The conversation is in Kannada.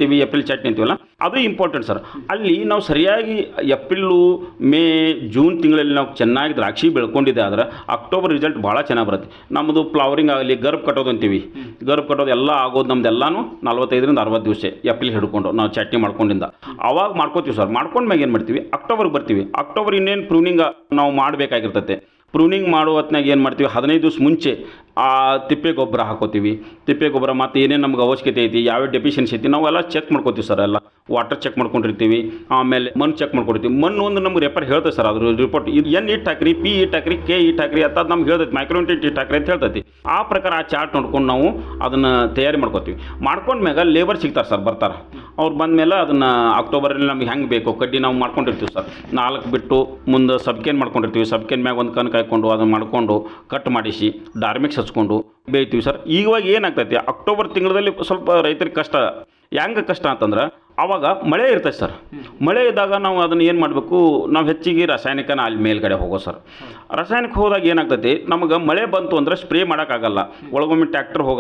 ಅಂತೀವಿ ಏಪ್ರಿಲ್ ಚಟ್ನಿ ಅಂತೀವಲ್ಲ ಅದು ಇಂಪಾರ್ಟೆಂಟ್ ಸರ್ ಅಲ್ಲಿ ನಾವು ಸರಿಯಾಗಿ ಏಪ್ರಿಲು ಮೇ ಜೂನ್ ತಿಂಗಳಲ್ಲಿ ನಾವು ಚೆನ್ನಾಗಿ ದ್ರಾಕ್ಷಿ ಬೆಳ್ಕೊಂಡಿದ್ದೆ ಆದ್ರೆ ಅಕ್ಟೋಬರ್ ರಿಸಲ್ಟ್ ಭಾಳ ಚೆನ್ನಾಗಿ ಬರುತ್ತೆ ನಮ್ಮದು ಫ್ಲವರಿಂಗ್ ಆಗಲಿ ಗರ್ಭ ಕಟ್ಟೋದು ಅಂತೀವಿ ಗರ್ಭ ಕಟ್ಟೋದು ಎಲ್ಲ ಆಗೋದು ನಮ್ದು ಎಲ್ಲಾನು ನಲ್ವತ್ತೈದರಿಂದ ಅರವತ್ತು ದಿವಸ ಏಪ್ರಿಲ್ ಹಿಡ್ಕೊಂಡು ನಾವು ಚಟ್ನಿ ಮಾಡ್ಕೊಂಡಿಂದ ಅವಾಗ ಮಾಡ್ಕೋತೀವಿ ಸರ್ ಮಾಡ್ಕೊಂಡ್ಮ್ಯಾಗ ಏನು ಮಾಡ್ತೀವಿ ಅಕ್ಟೋಬರ್ಗೆ ಬರ್ತೀವಿ ಅಕ್ಟೋಬರ್ ಇನ್ನೇನು ಪ್ರೂನಿಂಗ್ ನಾವು ಮಾಡಬೇಕಾಗಿರ್ತೈತೆ ಪ್ರೂನಿಂಗ್ ಮಾಡೋ ಹೊತ್ನಾಗ ಏನು ಮಾಡ್ತೀವಿ ಹದಿನೈದು ದಿವಸ ಮುಂಚೆ ಆ ತಿಪ್ಪೆ ಗೊಬ್ಬರ ಹಾಕೋತೀವಿ ತಿಪ್ಪೆ ಗೊಬ್ಬರ ಮತ್ತು ಏನೇನು ನಮ್ಗೆ ಅವಶ್ಯಕತೆ ಐತಿ ಯಾವ ಡೆಫಿಷಿಯನ್ಸಿ ಐತಿ ನಾವೆಲ್ಲ ಚೆಕ್ ಮಾಡ್ಕೋತೀವಿ ಸರ್ ಎಲ್ಲ ವಾಟರ್ ಚೆಕ್ ಮಾಡ್ಕೊಂಡಿರ್ತೀವಿ ಆಮೇಲೆ ಮಣ್ಣು ಚೆಕ್ ಮಾಡ್ಕೊಂಡಿರ್ತೀವಿ ಮಣ್ಣು ಒಂದು ನಮ್ಗೆ ರೆಪರ್ ಹೇಳ್ತದೆ ಸರ್ ಅದ್ರ ರಿಪೋರ್ಟ್ ಇದು ಎನ್ ಇಟ್ಟು ಹಾಕ್ರಿ ಪಿ ಇಟ್ಟು ಹಾಕ್ರಿ ಕೆ ಇಟ್ಟು ಹಾಕ್ರಿ ಅಂತ ನಮ್ಗೆ ಹೇಳ್ತೈತಿ ಮೈಕ್ರೋನ್ಟೆಂಟ್ ಇಟ್ಟು ಹಾಕ್ರಿ ಅಂತ ಹೇಳ್ತೈತಿ ಆ ಪ್ರಕಾರ ಆ ಚಾರ್ಟ್ ನೋಡ್ಕೊಂಡು ನಾವು ಅದನ್ನು ತಯಾರಿ ಮಾಡ್ಕೋತೀವಿ ಮಾಡ್ಕೊಂಡ್ಮ್ಯಾಗ ಲೇಬರ್ ಸಿಗ್ತಾರೆ ಸರ್ ಬರ್ತಾರೆ ಅವ್ರು ಬಂದಮೇಲೆ ಅದನ್ನು ಅಕ್ಟೋಬರಲ್ಲಿ ನಮ್ಗೆ ಹೆಂಗೆ ಬೇಕು ಕಡ್ಡಿ ನಾವು ಮಾಡ್ಕೊಂಡಿರ್ತೀವಿ ಸರ್ ನಾಲ್ಕು ಬಿಟ್ಟು ಮುಂದೆ ಸಬ್ಕೇನ್ ಮಾಡ್ಕೊಂಡಿರ್ತೀವಿ ಸಬ್ಕೇನ್ ಮ್ಯಾಗ ಒಂದು ಕಣ್ ಕಾಯ್ಕೊಂಡು ಅದನ್ನು ಮಾಡ್ಕೊಂಡು ಕಟ್ ಮಾಡಿಸಿ ಡಾರ್ಮಿಕ್ಸ್ ಹಚ್ಕೊಂಡು ಬೇಯ್ತೀವಿ ಸರ್ ಇವಾಗ ಏನಾಗ್ತೈತಿ ಅಕ್ಟೋಬರ್ ತಿಂಗಳಲ್ಲಿ ಸ್ವಲ್ಪ ರೈತರಿಗೆ ಕಷ್ಟ ಹೆಂಗೆ ಕಷ್ಟ ಅಂತಂದ್ರೆ ಆವಾಗ ಮಳೆ ಇರ್ತೈತೆ ಸರ್ ಮಳೆ ಇದ್ದಾಗ ನಾವು ಅದನ್ನು ಏನು ಮಾಡಬೇಕು ನಾವು ಹೆಚ್ಚಿಗೆ ರಾಸಾಯನಿಕನ ಅಲ್ಲಿ ಮೇಲ್ಗಡೆ ಹೋಗೋ ಸರ್ ರಾಸಾಯನಿಕ ಹೋದಾಗ ಏನಾಗ್ತೈತಿ ನಮಗೆ ಮಳೆ ಬಂತು ಅಂದ್ರೆ ಸ್ಪ್ರೇ ಮಾಡೋಕ್ಕಾಗಲ್ಲ ಒಳಗೊಮ್ಮೆ ಟ್ಯಾಕ್ಟರ್ ಹೋಗ